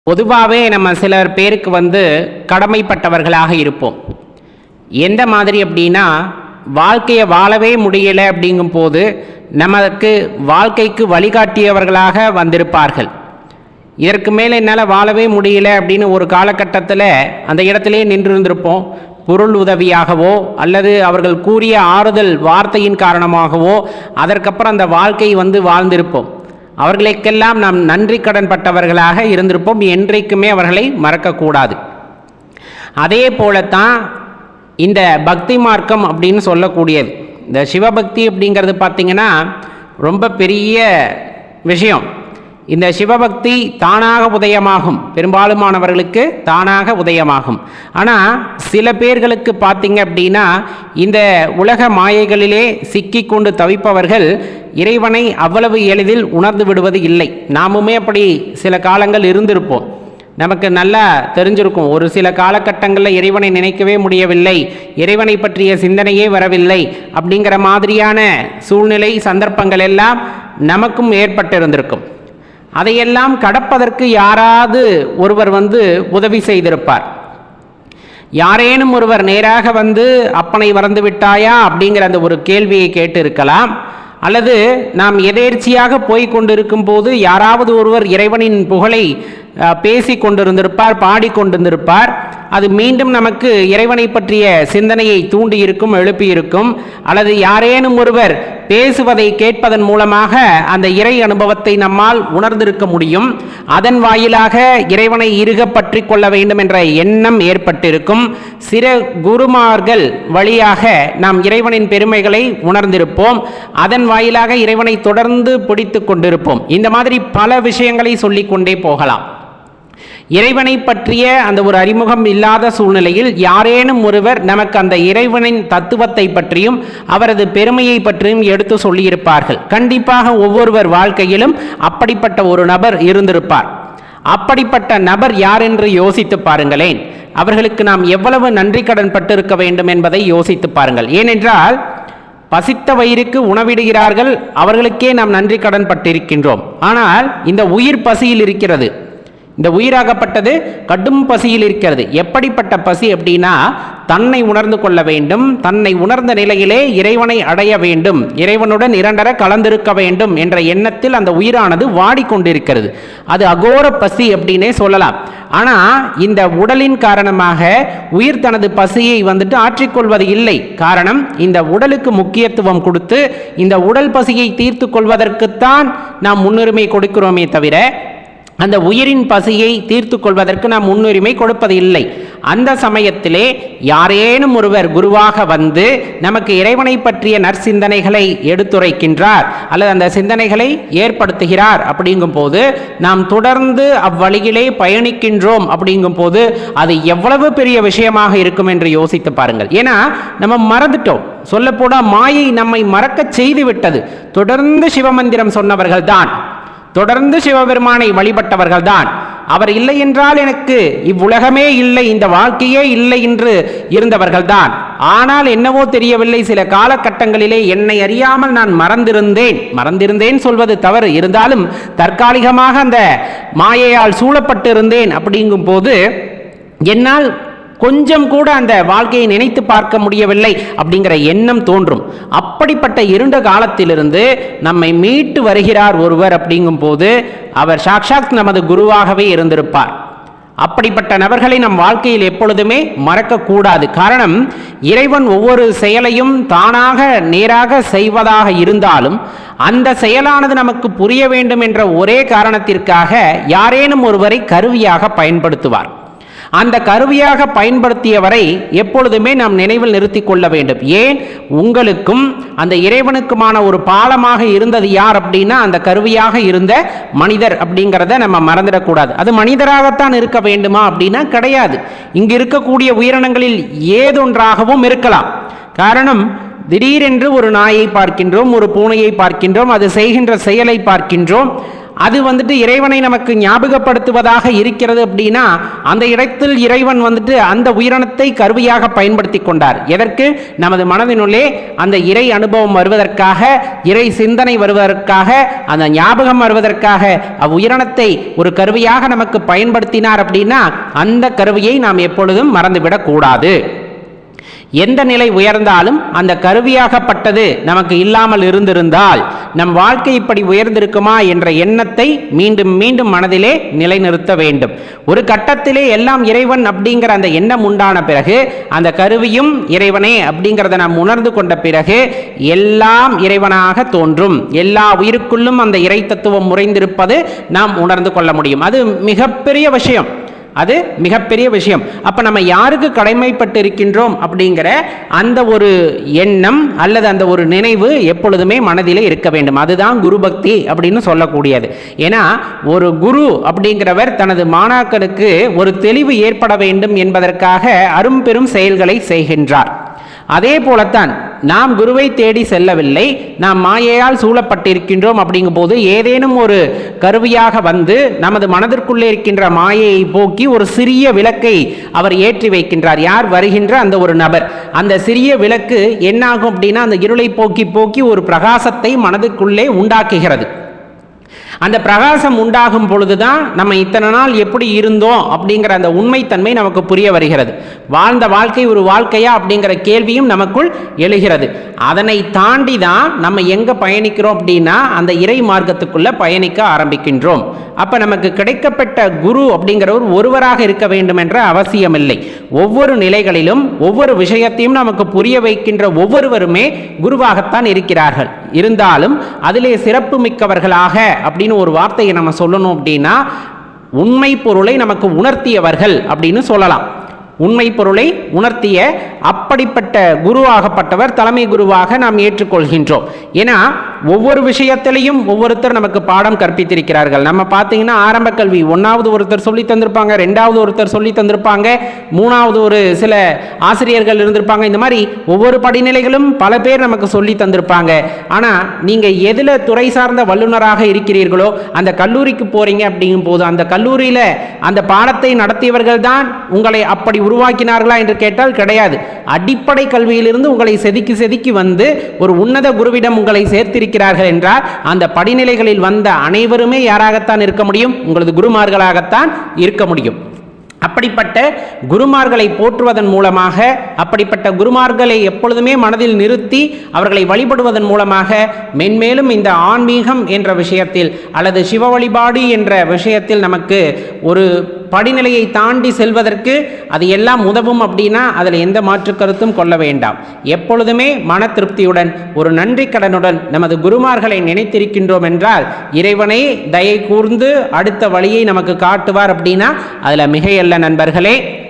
பொதுவாகவே நம்ம சிலர் பேருக்கு வந்து கடமைப்பட்டவர்களாக இருப்போம் எந்த மாதிரி அப்படின்னா வாழ்க்கையை வாழவே முடியலை அப்படிங்கும்போது நமக்கு வாழ்க்கைக்கு வழிகாட்டியவர்களாக வந்திருப்பார்கள் இதற்கு மேலே என்னால் வாழவே முடியல அப்படின்னு ஒரு காலகட்டத்தில் அந்த இடத்திலே நின்றிருந்திருப்போம் பொருள் உதவியாகவோ அல்லது அவர்கள் கூறிய ஆறுதல் வார்த்தையின் காரணமாகவோ அதற்கப்புறம் அந்த வாழ்க்கை வந்து வாழ்ந்திருப்போம் அவர்களுக்கெல்லாம் நாம் நன்றி கடன் பட்டவர்களாக இருந்திருப்போம் என்றைக்குமே அவர்களை மறக்கக்கூடாது அதே போலத்தான் இந்த பக்தி மார்க்கம் அப்படின்னு சொல்லக்கூடியது இந்த சிவபக்தி அப்படிங்கிறது பார்த்திங்கன்னா ரொம்ப பெரிய விஷயம் இந்த சிவபக்தி தானாக உதயமாகும் பெரும்பாலுமானவர்களுக்கு தானாக உதயமாகும் ஆனால் சில பேர்களுக்கு பார்த்தீங்க அப்படின்னா இந்த உலக மாயைகளிலே சிக்கிக்கொண்டு தவிப்பவர்கள் இறைவனை அவ்வளவு எளிதில் உணர்ந்து விடுவது இல்லை நாமுமே அப்படி சில காலங்கள் இருந்திருப்போம் நமக்கு நல்லா தெரிஞ்சிருக்கும் ஒரு சில காலகட்டங்களில் இறைவனை நினைக்கவே முடியவில்லை இறைவனை பற்றிய சிந்தனையே வரவில்லை அப்படிங்கிற மாதிரியான சூழ்நிலை சந்தர்ப்பங்கள் எல்லாம் நமக்கும் ஏற்பட்டிருந்திருக்கும் அதையெல்லாம் கடப்பதற்கு யாராவது ஒருவர் வந்து உதவி செய்திருப்பார் யாரேனும் ஒருவர் நேராக வந்து அப்பனை மறந்து விட்டாயா அப்படிங்கிற அந்த ஒரு கேள்வியை கேட்டு இருக்கலாம் அல்லது நாம் எதேர்ச்சியாக போய் கொண்டிருக்கும் போது யாராவது ஒருவர் இறைவனின் புகழை பேசி கொண்டிருந்திருப்பார் பாடிக்கொண்டிருந்திருப்பார் அது மீண்டும் நமக்கு இறைவனை பற்றிய சிந்தனையை தூண்டி இருக்கும் எழுப்பியிருக்கும் அல்லது யாரேனும் ஒருவர் பேசுவதை கேட்பதன் மூலமாக அந்த இறை அனுபவத்தை நம்மால் உணர்ந்திருக்க முடியும் அதன் வாயிலாக இறைவனை இறுக பற்றி கொள்ள வேண்டும் என்ற எண்ணம் ஏற்பட்டிருக்கும் சில குருமார்கள் வழியாக நாம் இறைவனின் பெருமைகளை உணர்ந்திருப்போம் அதன் வாயிலாக இறைவனை தொடர்ந்து பிடித்து கொண்டிருப்போம் இந்த மாதிரி பல விஷயங்களை சொல்லிக்கொண்டே போகலாம் இறைவனை பற்றிய அந்த ஒரு அறிமுகம் இல்லாத சூழ்நிலையில் யாரேனும் ஒருவர் நமக்கு அந்த இறைவனின் தத்துவத்தை பற்றியும் அவரது பெருமையை பற்றியும் எடுத்து சொல்லியிருப்பார்கள் கண்டிப்பாக ஒவ்வொருவர் வாழ்க்கையிலும் அப்படிப்பட்ட ஒரு நபர் இருந்திருப்பார் அப்படிப்பட்ட நபர் யார் என்று யோசித்து பாருங்களேன் அவர்களுக்கு நாம் எவ்வளவு நன்றி கடன் பட்டிருக்க வேண்டும் என்பதை யோசித்து பாருங்கள் ஏனென்றால் பசித்த வயிறுக்கு உணவிடுகிறார்கள் அவர்களுக்கே நாம் நன்றி கடன் பட்டிருக்கின்றோம் ஆனால் இந்த உயிர் பசியில் இருக்கிறது இந்த உயிராகப்பட்டது கடும் பசியில் இருக்கிறது எப்படிப்பட்ட பசி அப்படின்னா தன்னை உணர்ந்து கொள்ள வேண்டும் தன்னை உணர்ந்த நிலையிலே இறைவனை அடைய வேண்டும் இறைவனுடன் இரண்டர கலந்திருக்க வேண்டும் என்ற எண்ணத்தில் அந்த உயிரானது வாடிக்கொண்டிருக்கிறது அது அகோர பசி அப்படின்னே சொல்லலாம் ஆனால் இந்த உடலின் காரணமாக உயிர் தனது பசியை வந்துட்டு ஆற்றிக்கொள்வது இல்லை காரணம் இந்த உடலுக்கு முக்கியத்துவம் கொடுத்து இந்த உடல் பசியை தீர்த்து கொள்வதற்குத்தான் நாம் முன்னுரிமை கொடுக்கிறோமே தவிர அந்த உயிரின் பசியை தீர்த்து கொள்வதற்கு நாம் முன்னுரிமை கொடுப்பது இல்லை அந்த சமயத்திலே யாரேனும் ஒருவர் குருவாக வந்து நமக்கு இறைவனை பற்றிய நற்சிந்தனைகளை எடுத்துரைக்கின்றார் அல்லது அந்த சிந்தனைகளை ஏற்படுத்துகிறார் அப்படிங்கும் போது நாம் தொடர்ந்து அவ்வழியிலே பயணிக்கின்றோம் அப்படிங்கும் போது அது எவ்வளவு பெரிய விஷயமாக இருக்கும் என்று யோசித்து பாருங்கள் ஏன்னா நம்ம மறந்துட்டோம் சொல்லப்போனா மாயை நம்மை மறக்க செய்து விட்டது தொடர்ந்து சிவமந்திரம் சொன்னவர்கள் தான் தொடர்ந்து சிவபெருமானை வழிபட்டவர்கள் தான் அவர் இல்லை என்றால் எனக்கு இவ்வுலகமே இல்லை இந்த வாழ்க்கையே இல்லை என்று இருந்தவர்கள் தான் ஆனால் என்னவோ தெரியவில்லை சில காலகட்டங்களிலே என்னை அறியாமல் நான் மறந்திருந்தேன் மறந்திருந்தேன் சொல்வது தவறு இருந்தாலும் தற்காலிகமாக அந்த மாயையால் சூழப்பட்டிருந்தேன் அப்படிங்கும் போது என்னால் கொஞ்சம் கூட அந்த வாழ்க்கையை நினைத்து பார்க்க முடியவில்லை அப்படிங்கிற எண்ணம் தோன்றும் அப்படிப்பட்ட இருண்ட காலத்திலிருந்து நம்மை மீட்டு வருகிறார் ஒருவர் அப்படிங்கும் போது அவர் சாக்ஷாத் நமது குருவாகவே இருந்திருப்பார் அப்படிப்பட்ட நபர்களை நம் வாழ்க்கையில் எப்பொழுதுமே மறக்கக்கூடாது காரணம் இறைவன் ஒவ்வொரு செயலையும் தானாக நேராக செய்வதாக இருந்தாலும் அந்த செயலானது நமக்கு புரிய வேண்டும் என்ற ஒரே காரணத்திற்காக யாரேனும் ஒருவரை கருவியாக பயன்படுத்துவார் அந்த கருவியாக பயன்படுத்தியவரை எப்பொழுதுமே நாம் நினைவில் நிறுத்தி கொள்ள வேண்டும் ஏன் உங்களுக்கும் அந்த இறைவனுக்குமான ஒரு பாலமாக இருந்தது யார் அப்படின்னா அந்த கருவியாக இருந்த மனிதர் அப்படிங்கிறத நம்ம மறந்துடக்கூடாது அது மனிதராகத்தான் இருக்க வேண்டுமா அப்படின்னா கிடையாது இங்கு இருக்கக்கூடிய உயிரினங்களில் ஏதொன்றாகவும் இருக்கலாம் காரணம் திடீரென்று ஒரு நாயை பார்க்கின்றோம் ஒரு பூனையை பார்க்கின்றோம் அது செய்கின்ற செயலை பார்க்கின்றோம் அது வந்துட்டு இறைவனை நமக்கு ஞாபகப்படுத்துவதாக இருக்கிறது அப்படின்னா அந்த இடத்தில் இறைவன் வந்துட்டு அந்த உயிரினத்தை கருவியாக பயன்படுத்தி கொண்டார் எதற்கு நமது மனதினுள்ளே அந்த இறை அனுபவம் வருவதற்காக இறை சிந்தனை வருவதற்காக அந்த ஞாபகம் வருவதற்காக அவ்வுயிரினத்தை ஒரு கருவியாக நமக்கு பயன்படுத்தினார் அப்படின்னா அந்த கருவியை நாம் எப்பொழுதும் மறந்துவிடக் கூடாது எந்த நிலை உயர்ந்தாலும் அந்த கருவியாகப்பட்டது நமக்கு இல்லாமல் இருந்திருந்தால் நம் வாழ்க்கை இப்படி உயர்ந்திருக்குமா என்ற எண்ணத்தை மீண்டும் மீண்டும் மனதிலே நிலைநிறுத்த வேண்டும் ஒரு கட்டத்திலே எல்லாம் இறைவன் அப்படிங்கிற அந்த எண்ணம் உண்டான பிறகு அந்த கருவியும் இறைவனே அப்படிங்கிறத நாம் உணர்ந்து கொண்ட பிறகு எல்லாம் இறைவனாக தோன்றும் எல்லா உயிருக்குள்ளும் அந்த இறை தத்துவம் முறைந்திருப்பது நாம் உணர்ந்து கொள்ள முடியும் அது மிகப்பெரிய விஷயம் அது மிகப்பெரிய விஷயம் அப்ப நம்ம யாருக்கு கடமைப்பட்டு இருக்கின்றோம் அப்படிங்கிற அந்த ஒரு எண்ணம் அல்லது அந்த ஒரு நினைவு எப்பொழுதுமே மனதிலே இருக்க வேண்டும் அதுதான் குரு பக்தி அப்படின்னு சொல்லக்கூடியது ஏன்னா ஒரு குரு அப்படிங்கிறவர் தனது மாணாக்கருக்கு ஒரு தெளிவு ஏற்பட வேண்டும் என்பதற்காக அரும்பெரும் செயல்களை செய்கின்றார் அதே போலத்தான் நாம் குருவை தேடி செல்லவில்லை நாம் மாயையால் சூழப்பட்டிருக்கின்றோம் அப்படிங்கும் போது ஏதேனும் ஒரு கருவியாக வந்து நமது மனதிற்குள்ளே இருக்கின்ற மாயையை போக்கி ஒரு சிறிய விளக்கை அவர் ஏற்றி வைக்கின்றார் யார் வருகின்ற அந்த ஒரு நபர் அந்த சிறிய விளக்கு என்னாகும் அப்படின்னா அந்த இருளை போக்கி போக்கி ஒரு பிரகாசத்தை மனதுக்குள்ளே உண்டாக்குகிறது அந்த பிரகாசம் உண்டாகும் பொழுதுதான் நம்ம இத்தனை நாள் எப்படி இருந்தோம் அப்படிங்கிற அந்த உண்மைத்தன்மை நமக்கு புரிய வருகிறது வாழ்ந்த வாழ்க்கை ஒரு வாழ்க்கையா அப்படிங்கிற கேள்வியும் நமக்குள் எழுகிறது அதனை தாண்டி தான் நம்ம எங்க பயணிக்கிறோம் அப்படின்னா அந்த இறை மார்க்கத்துக்குள்ள பயணிக்க ஆரம்பிக்கின்றோம் அப்ப நமக்கு கிடைக்கப்பட்ட குரு அப்படிங்கிறவர் ஒருவராக இருக்க வேண்டும் என்ற அவசியமில்லை ஒவ்வொரு நிலைகளிலும் ஒவ்வொரு விஷயத்தையும் நமக்கு புரிய வைக்கின்ற ஒவ்வொருவருமே குருவாகத்தான் இருக்கிறார்கள் இருந்தாலும் அதிலே சிறப்பு மிக்கவர்களாக அப்படின்னு ஒரு வார்த்தையை நம்ம சொல்லணும் அப்படின்னா உண்மை பொருளை நமக்கு உணர்த்தியவர்கள் அப்படின்னு சொல்லலாம் உண்மை பொருளை உணர்த்திய அப்படிப்பட்ட குருவாகப்பட்டவர் தலைமை குருவாக நாம் ஏற்றுக்கொள்கின்றோம் ஏன்னா ஒவ்வொரு விஷயத்திலையும் ஒவ்வொருத்தர் நமக்கு பாடம் கற்பித்திருக்கிறார்கள் நம்ம பார்த்தீங்கன்னா ஆரம்ப கல்வி ஒன்றாவது ஒருத்தர் சொல்லி தந்திருப்பாங்க ரெண்டாவது ஒருத்தர் சொல்லி தந்திருப்பாங்க மூணாவது ஒரு சில ஆசிரியர்கள் இருந்திருப்பாங்க இந்த மாதிரி ஒவ்வொரு படிநிலைகளும் பல பேர் நமக்கு சொல்லி தந்திருப்பாங்க ஆனால் நீங்கள் எதில் துறை சார்ந்த வல்லுநராக இருக்கிறீர்களோ அந்த கல்லூரிக்கு போகிறீங்க அப்படிங்கும் போது அந்த கல்லூரியில் அந்த பாடத்தை நடத்தியவர்கள் தான் உங்களை அப்படி உருவாக்கினார்களா என்று கேட்டால் கிடையாது அடிப்படை கல்வியிலிருந்து உங்களை செதுக்கி செதுக்கி வந்து ஒரு உன்னத குருவிடம் உங்களை சேர்த்திருக்கிறார்கள் என்றால் அந்த படிநிலைகளில் வந்த அனைவருமே யாராகத்தான் இருக்க முடியும் உங்களது குருமார்களாகத்தான் இருக்க முடியும் அப்படிப்பட்ட குருமார்களை போற்றுவதன் மூலமாக அப்படிப்பட்ட குருமார்களை எப்பொழுதுமே மனதில் நிறுத்தி அவர்களை வழிபடுவதன் மூலமாக மென்மேலும் இந்த ஆன்மீகம் என்ற விஷயத்தில் அல்லது சிவ வழிபாடு என்ற விஷயத்தில் நமக்கு ஒரு படிநிலையை தாண்டி செல்வதற்கு அது எல்லாம் உதவும் அப்படின்னா அதில் எந்த மாற்று கருத்தும் கொள்ள வேண்டாம் எப்பொழுதுமே மன திருப்தியுடன் ஒரு நன்றி கடனுடன் நமது குருமார்களை நினைத்திருக்கின்றோம் என்றால் இறைவனே தயை கூர்ந்து அடுத்த வழியை நமக்கு காட்டுவார் அப்படின்னா அதில் மிகையல்ல நண்பர்களே